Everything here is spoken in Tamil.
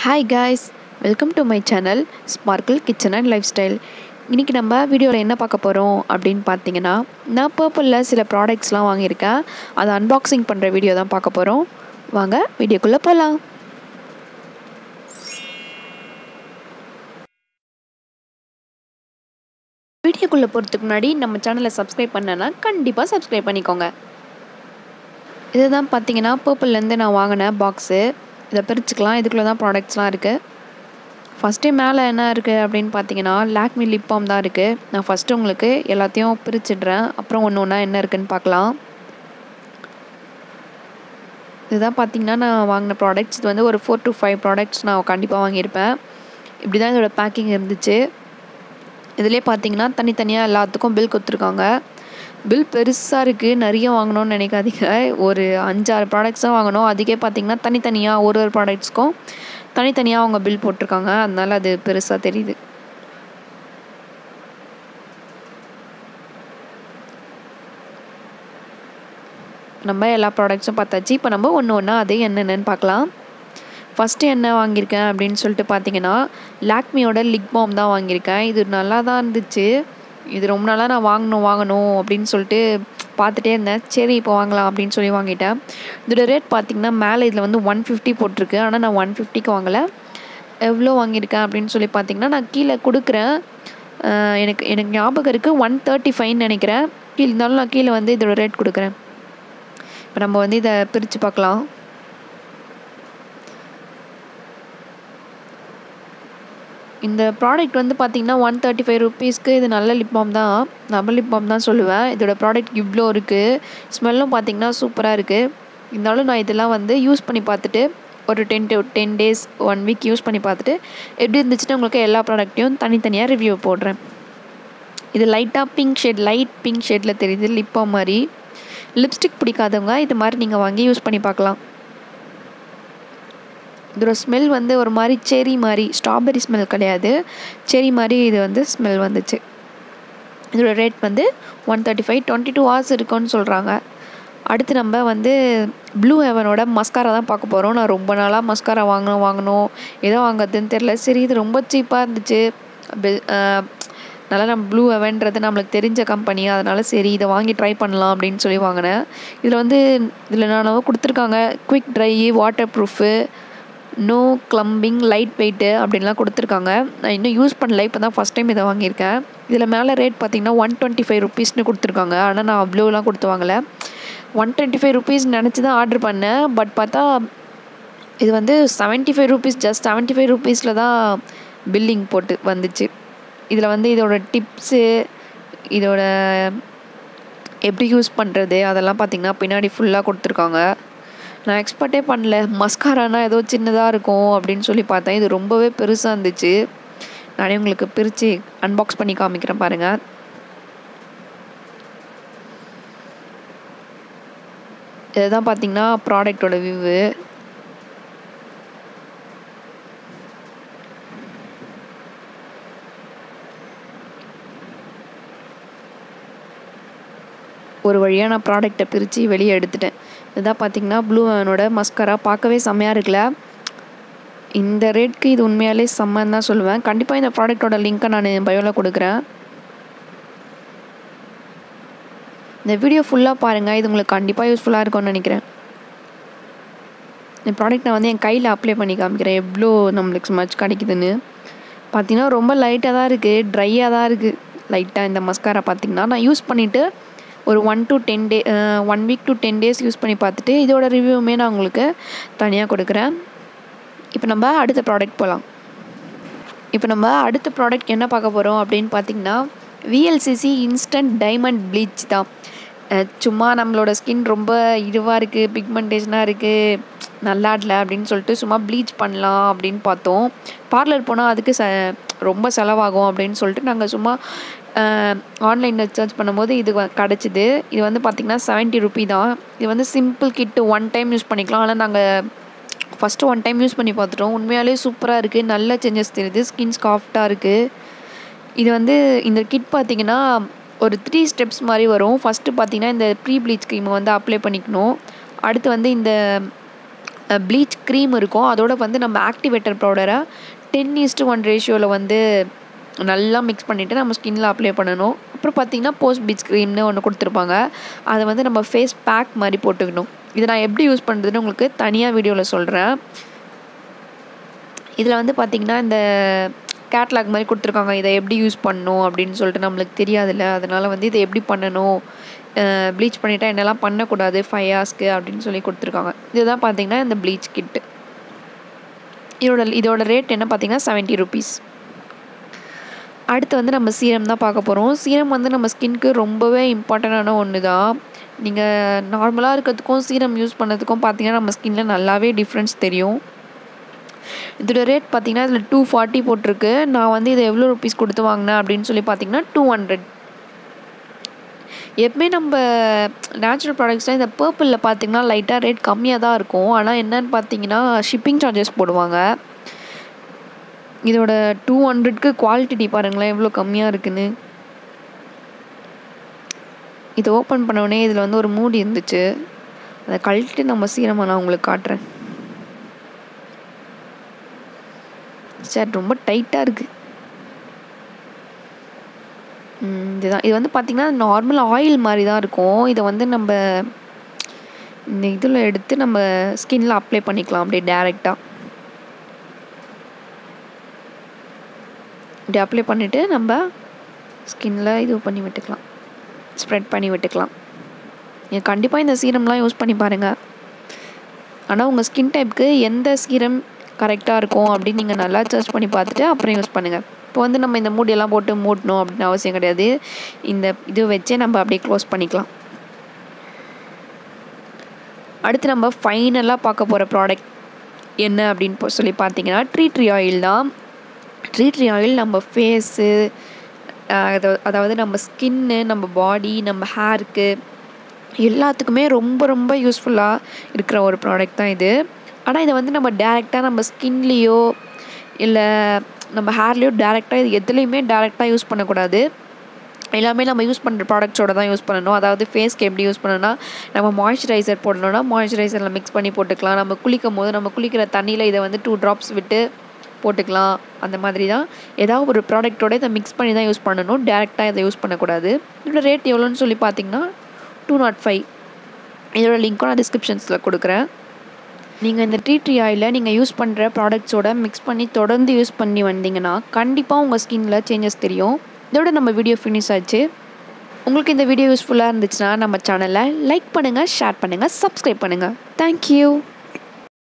hi guys welcome to my channel sparkle kitchen and lifestyle இன்றைக்கி நம்ம வீடியோவில் என்ன பார்க்க போகிறோம் அப்படின்னு பார்த்தீங்கன்னா நான் பர்பிளில் சில ப்ராடக்ட்ஸ்லாம் வாங்கியிருக்கேன் அதை அன்பாக்சிங் பண்ணுற வீடியோ தான் பார்க்க போகிறோம் வாங்க வீடியோக்குள்ளே போகலாம் வீடியோக்குள்ளே போகிறதுக்கு முன்னாடி நம்ம சேனலை சப்ஸ்கிரைப் பண்ணனா கண்டிப்பாக சப்ஸ்கிரைப் பண்ணிக்கோங்க இதுதான் பார்த்தீங்கன்னா பர்பிள்லேருந்து நான் வாங்கின பாக்ஸு இதை பிரிச்சுக்கலாம் இதுக்குள்ளே தான் ப்ராடக்ட்ஸ்லாம் இருக்குது ஃபஸ்ட்டு மேலே என்ன இருக்குது அப்படின்னு பார்த்தீங்கன்னா லாக்மி லிப் பாம் தான் இருக்குது நான் ஃபஸ்ட்டு உங்களுக்கு எல்லாத்தையும் பிரிச்சிடுறேன் அப்புறம் ஒன்று ஒன்றா என்ன இருக்குன்னு பார்க்கலாம் இதுதான் பார்த்தீங்கன்னா நான் வாங்கின ப்ராடக்ட்ஸ் இது வந்து ஒரு ஃபோர் டு ஃபைவ் ப்ராடக்ட்ஸ் நான் கண்டிப்பாக வாங்கியிருப்பேன் இப்படி தான் இதோட பேக்கிங் இருந்துச்சு இதிலே பார்த்தீங்கன்னா தனித்தனியாக எல்லாத்துக்கும் பில் கொடுத்துருக்காங்க பில் பெருசாக இருக்குது நிறைய வாங்கணும்னு நினைக்காதீங்க ஒரு அஞ்சாறு ப்ராடக்ட்ஸ் தான் வாங்கணும் அதுக்கே பார்த்தீங்கன்னா தனித்தனியாக ஒரு ஒரு ப்ராடக்ட்ஸ்க்கும் தனித்தனியாக அவங்க பில் போட்டிருக்காங்க அதனால அது பெருசாக தெரியுது நம்ம எல்லா ப்ராடக்ட்ஸும் பார்த்தாச்சு இப்போ நம்ம ஒன்று ஒன்றா அதே என்னென்னு பார்க்கலாம் ஃபஸ்ட்டு என்ன வாங்கியிருக்கேன் அப்படின்னு சொல்லிட்டு பார்த்தீங்கன்னா லாக்மியோட லிக் பாம் தான் வாங்கியிருக்கேன் இது நல்லா தான் இருந்துச்சு இது ரொம்ப நாளாக நான் வாங்கணும் வாங்கணும் அப்படின்னு சொல்லிட்டு பார்த்துட்டே இருந்தேன் சரி இப்போ வாங்கலாம் அப்படின்னு சொல்லி வாங்கிட்டேன் இதோட ரேட் பார்த்திங்கன்னா மேலே இதில் வந்து ஒன் ஃபிஃப்டி போட்டிருக்கு ஆனால் நான் ஒன் ஃபிஃப்டிக்கு வாங்கலை எவ்வளோ வாங்கியிருக்கேன் அப்படின்னு சொல்லி பார்த்தீங்கன்னா நான் கீழே கொடுக்குறேன் எனக்கு எனக்கு ஞாபகம் இருக்குது ஒன் தேர்ட்டி ஃபைன் நினைக்கிறேன் கீழே இருந்தாலும் நான் கீழே வந்து இதோட ரேட் கொடுக்குறேன் இப்போ நம்ம வந்து இதை பிரித்து பார்க்கலாம் இந்த ப்ராடக்ட் வந்து பார்த்திங்கன்னா ஒன் தேர்ட்டி ஃபைவ் ருப்பீஸ்க்கு இது நல்ல லிப் பாம் தான் நம்ம லிப் பாம் தான் சொல்லுவேன் இதோட ப்ராடக்ட் இவ்வளோ இருக்குது ஸ்மெல்லும் பார்த்திங்கன்னா சூப்பராக இருக்குது இருந்தாலும் நான் இதெல்லாம் வந்து யூஸ் பண்ணி பார்த்துட்டு ஒரு ten to ten days one week use பண்ணி பார்த்துட்டு எப்படி இருந்துச்சுன்னு உங்களுக்கு எல்லா ப்ராடக்ட்டையும் தனித்தனியாக ரிவ்யூ போடுறேன் இது லைட்டாக பிங்க் ஷேட் லைட் பிங்க் ஷேடில் தெரியுது லிப் பாம் மாதிரி லிப்ஸ்டிக் பிடிக்காதவங்க இது மாதிரி நீங்கள் வாங்கி யூஸ் பண்ணி பார்க்கலாம் இதோட ஸ்மெல் வந்து ஒரு மாதிரி செரி மாதிரி ஸ்ட்ராபெரி ஸ்மெல் கிடையாது செரி மாதிரி இது வந்து ஸ்மெல் வந்துச்சு இதோட ரேட் வந்து one thirty five twenty two hours இருக்குன்னு சொல்கிறாங்க அடுத்து நம்ம வந்து ப்ளூ ஹெவனோட மஸ்காரா தான் பார்க்க போகிறோம் நான் ரொம்ப நாளாக மஸ்காரா வாங்கணும் வாங்கணும் எதோ வாங்குறதுன்னு தெரில சரி இது ரொம்ப சீப்பாக இருந்துச்சு நல்லா நம்ம ப்ளூ ஹெவன்றது நம்மளுக்கு தெரிஞ்ச கம்பெனி அதனால் சரி இதை வாங்கி ட்ரை பண்ணலாம் அப்படின்னு சொல்லி வாங்கினேன் இதில் வந்து இதில் நான் கொடுத்துருக்காங்க quick dry waterproof no clumping lightweight அப்படின்லாம் கொடுத்துருக்காங்க நான் இன்னும் யூஸ் பண்ணல இப்போ தான் ஃபஸ்ட் டைம் இதை வாங்கியிருக்கேன் இதில் மேலே ரேட் பார்த்திங்கன்னா ஒன் டுவெண்ட்டி ஃபைவ் ருபீஸ்னு கொடுத்துருக்காங்க ஆனால் நான் அவ்வளோலாம் கொடுத்து வாங்கலை ஒன் டுவெண்ட்டி ஃபைவ் ருபீஸ் நினச்சி தான் ஆர்டர் பண்ணேன் பட் பார்த்தா இது வந்து seventy five rupees just seventy five ருபீஸில் தான் பில்லிங் போட்டு வந்துச்சு இதில் வந்து இதோட டிப்ஸு இதோட எப்படி யூஸ் பண்ணுறது அதெல்லாம் பார்த்திங்கன்னா பின்னாடி ஃபுல்லாக கொடுத்துருக்காங்க நான் எக்ஸ்பெக்டே பண்ணல மஸ்காரானா ஏதோ சின்னதாக இருக்கும் அப்படின்னு சொல்லி பார்த்தேன் இது ரொம்பவே பெருசாக இருந்துச்சு நானே உங்களுக்கு பிரித்து அன்பாக்ஸ் பண்ணி காமிக்கிறேன் பாருங்கள் இதுதான் பார்த்தீங்கன்னா ப்ராடக்டோட வியூவு ஒரு வழியாக நான் ப்ராடக்டை பிரித்து வெளியே எடுத்துட்டேன் இதுதான் பார்த்தீங்கன்னா ப்ளூ வேனோட மஸ்கரா பார்க்கவே செம்மையாக இருக்குல்ல இந்த ரேட்க்கு இது உண்மையாலே செம்மன்னு தான் சொல்லுவேன் கண்டிப்பாக இந்த ப்ராடக்டோட லிங்க்கை நான் பயோவில் கொடுக்குறேன் இந்த வீடியோ ஃபுல்லாக பாருங்கள் இது உங்களுக்கு கண்டிப்பாக யூஸ்ஃபுல்லாக இருக்கும்னு நினைக்கிறேன் இந்த ப்ராடக்ட் நான் வந்து என் கையில் அப்ளை பண்ணி காமிக்கிறேன் எவ்வளோ நம்மளுக்கு ஸ்மச் கிடைக்குதுன்னு பார்த்தீங்கன்னா ரொம்ப லைட்டாக தான் இருக்குது ட்ரையாக தான் இருக்குது லைட்டாக இந்த மஸ்காரா பார்த்திங்கன்னா நான் யூஸ் பண்ணிவிட்டு ஒரு one to ten day one week to ten days use பண்ணி பார்த்துட்டு இதோட ரிவ்யூவுமே நான் உங்களுக்கு தனியாக கொடுக்குறேன் இப்போ நம்ம அடுத்த ப்ராடக்ட் போகலாம் இப்போ நம்ம அடுத்த ப்ராடக்ட் என்ன பார்க்க போகிறோம் அப்படின்னு பார்த்திங்கன்னா விஎல்சிசி இன்ஸ்டன்ட் டைமண்ட் ப்ளீச் தான் சும்மா நம்மளோட ஸ்கின் ரொம்ப இதுவாக இருக்குது பிக்மெண்டேஷனாக இருக்குது நல்லா இல்லை அப்படின்னு சொல்லிட்டு சும்மா ப்ளீச் பண்ணலாம் அப்படின்னு பார்த்தோம் பார்லர் போனால் அதுக்கு ச ரொம்ப செலவாகும் அப்படின்னு சொல்லிட்டு நாங்கள் சும்மா ஆன்லைனில் சர்ச் பண்ணும்போது இது கிடச்சிது இது வந்து பார்த்திங்கன்னா செவன்ட்டி ருபி தான் இது வந்து simple kit one time use பண்ணிக்கலாம் ஆனால் நாங்கள் ஃபஸ்ட்டு ஒன் டைம் யூஸ் பண்ணி பார்த்துட்டோம் உண்மையாலே சூப்பராக இருக்குது நல்ல சேஞ்சஸ் தெரியுது ஸ்கின் சாஃப்டாக இருக்குது இது வந்து இந்த கிட் பார்த்திங்கன்னா ஒரு த்ரீ ஸ்டெப்ஸ் மாதிரி வரும் ஃபஸ்ட்டு பார்த்திங்கன்னா இந்த ப்ரீ ப்ளீச் க்ரீமை வந்து அப்ளை பண்ணிக்கணும் அடுத்து வந்து இந்த ப்ளீச் க்ரீம் இருக்கும் அதோட வந்து நம்ம ஆக்டிவேட்டர் பவுடரை டென் ஈஸ்ட்டு ஒன் ரேஷியோவில் வந்து நல்லா மிக்ஸ் பண்ணிவிட்டு நம்ம ஸ்கின்னில் அப்ளை பண்ணணும் அப்புறம் பார்த்திங்கன்னா போஸ்ட் ப்ளீச் க்ரீம்னு ஒன்று கொடுத்துருப்பாங்க அதை வந்து நம்ம ஃபேஸ் பேக் மாதிரி போட்டுக்கணும் இதை நான் எப்படி யூஸ் பண்ணுறதுன்னு உங்களுக்கு தனியாக வீடியோவில் சொல்கிறேன் இதில் வந்து பார்த்திங்கன்னா இந்த கேட்லாக் மாதிரி கொடுத்துருக்காங்க இதை எப்படி யூஸ் பண்ணணும் அப்படின்னு சொல்லிட்டு நம்மளுக்கு தெரியாதுல்ல அதனால் வந்து இதை எப்படி பண்ணணும் ப்ளீச் பண்ணிட்டா என்னெல்லாம் பண்ணக்கூடாது ஃபைவ் ஹார்ஸ்க்கு அப்படின்னு சொல்லி கொடுத்துருக்காங்க இதுதான் பார்த்தீங்கன்னா இந்த ப்ளீச் கிட்டு இதோட இதோட ரேட் என்ன பார்த்தீங்கன்னா செவன்ட்டி ருபீஸ் அடுத்து வந்து நம்ம சீரம் தான் பார்க்க போகிறோம் சீரம் வந்து நம்ம ஸ்கின்க்கு ரொம்பவே இம்பார்ட்டண்டான ஒன்று தான் நீங்கள் நார்மலாக இருக்கிறதுக்கும் சீரம் யூஸ் பண்ணதுக்கும் பார்த்தீங்கன்னா நம்ம ஸ்கின்ல நல்லாவே டிஃப்ரென்ஸ் தெரியும் இதோட ரேட் பார்த்தீங்கன்னா இதில் டூ ஃபார்ட்டி போட்டிருக்கு நான் வந்து இதை எவ்வளோ ருபீஸ் கொடுத்து வாங்கினேன் அப்படின்னு சொல்லி பார்த்தீங்கன்னா டூ ஹண்ட்ரட் எப்பவுமே நம்ம நேச்சுரல் ப்ராடக்ட்ஸ்லாம் இந்த பர்பிளில் பார்த்தீங்கன்னா லைட்டாக ரேட் கம்மியாக தான் இருக்கும் ஆனால் என்னன்னு பார்த்தீங்கன்னா ஷிப்பிங் சார்ஜஸ் போடுவாங்க இதோட டூ ஹண்ட்ரட்க்கு குவாலிட்டி பாருங்களேன் எவ்வளோ கம்மியாக இருக்குன்னு இது ஓப்பன் பண்ணோடனே இதில் வந்து ஒரு மூடி இருந்துச்சு அதை கழட்டி நம்ம சீரமாக நான் உங்களுக்கு காட்டுறேன் சார் ரொம்ப டைட்டாக இருக்குது இதுதான் இது வந்து பார்த்திங்கன்னா நார்மல் ஆயில் மாதிரி தான் இருக்கும் இதை வந்து நம்ம இந்த இதில் எடுத்து நம்ம ஸ்கின்ல அப்ளை பண்ணிக்கலாம் அப்படியே டேரெக்டாக இப்படி அப்ளை பண்ணிவிட்டு நம்ம ஸ்கின்ல இது பண்ணி விட்டுக்கலாம் ஸ்ப்ரெட் பண்ணி விட்டுக்கலாம் நீங்கள் கண்டிப்பாக இந்த சீரம்லாம் யூஸ் பண்ணி பாருங்கள் ஆனால் உங்கள் ஸ்கின் டைப்புக்கு எந்த சீரம் கரெக்டாக இருக்கும் அப்படின்னு நீங்கள் நல்லா சர்ச் பண்ணி பார்த்துட்டு அப்புறம் யூஸ் பண்ணுங்கள் இப்போ வந்து நம்ம இந்த மூடியெல்லாம் போட்டு மூடணும் அப்படின்னு அவசியம் கிடையாது இந்த இது வச்சே நம்ம அப்படியே க்ளோஸ் பண்ணிக்கலாம் அடுத்து நம்ம ஃபைனலாக பார்க்க போகிற ப்ராடக்ட் என்ன அப்படின்னு சொல்லி பார்த்தீங்கன்னா ட்ரீ ட்ரீ ஆயில் தான் ட்ரீ ட்ரீ ஆயில் நம்ம ஃபேஸு அதாவது நம்ம ஸ்கின்னு நம்ம பாடி நம்ம ஹேருக்கு எல்லாத்துக்குமே ரொம்ப ரொம்ப யூஸ்ஃபுல்லாக இருக்கிற ஒரு ப்ராடக்ட் தான் இது ஆனால் இதை வந்து நம்ம டேரெக்டாக நம்ம ஸ்கின்லேயோ இல்லை நம்ம ஹேர்லேயோ டேரெக்டாக இது எதுலேயுமே டேரெக்டாக யூஸ் பண்ணக்கூடாது எல்லாமே நம்ம யூஸ் பண்ணுற ப்ராடக்ட்ஸோட தான் யூஸ் பண்ணணும் அதாவது ஃபேஸ்க்கு எப்படி யூஸ் பண்ணணும்னா நம்ம மாய்ஸ்சரைசர் போடணும்னா மாய்ஸ்சரைசரில் மிக்ஸ் பண்ணி போட்டுக்கலாம் நம்ம குளிக்கும் போது நம்ம குளிக்கிற தண்ணியில் இதை வந்து டூ ட்ராப்ஸ் விட்டு போட்டுக்கலாம் அந்த மாதிரி தான் ஏதாவது ஒரு ப்ராடக்ட்டோட இதை மிக்ஸ் பண்ணி தான் யூஸ் பண்ணணும் டேரெக்டாக இதை யூஸ் பண்ணக்கூடாது இதோட ரேட் எவ்வளோன்னு சொல்லி பார்த்தீங்கன்னா டூ நாட் ஃபைவ் இதோட லிங்க்கும் நான் டிஸ்கிரிப்ஷன்ஸில் கொடுக்குறேன் நீங்கள் இந்த ட்ரீ ட்ரீ ஆயிலில் நீங்கள் யூஸ் பண்ணுற ப்ராடக்ட்ஸோட மிக்ஸ் பண்ணி தொடர்ந்து யூஸ் பண்ணி வந்தீங்கன்னா கண்டிப்பாக உங்கள் ஸ்கின்ல சேஞ்சஸ் தெரியும் இதோட நம்ம வீடியோ ஃபினிஷ் ஆச்சு உங்களுக்கு இந்த வீடியோ யூஸ்ஃபுல்லாக இருந்துச்சுன்னா நம்ம சேனலை லைக் பண்ணுங்கள் ஷேர் பண்ணுங்கள் சப்ஸ்கிரைப் பண்ணுங்கள் தேங்க்யூ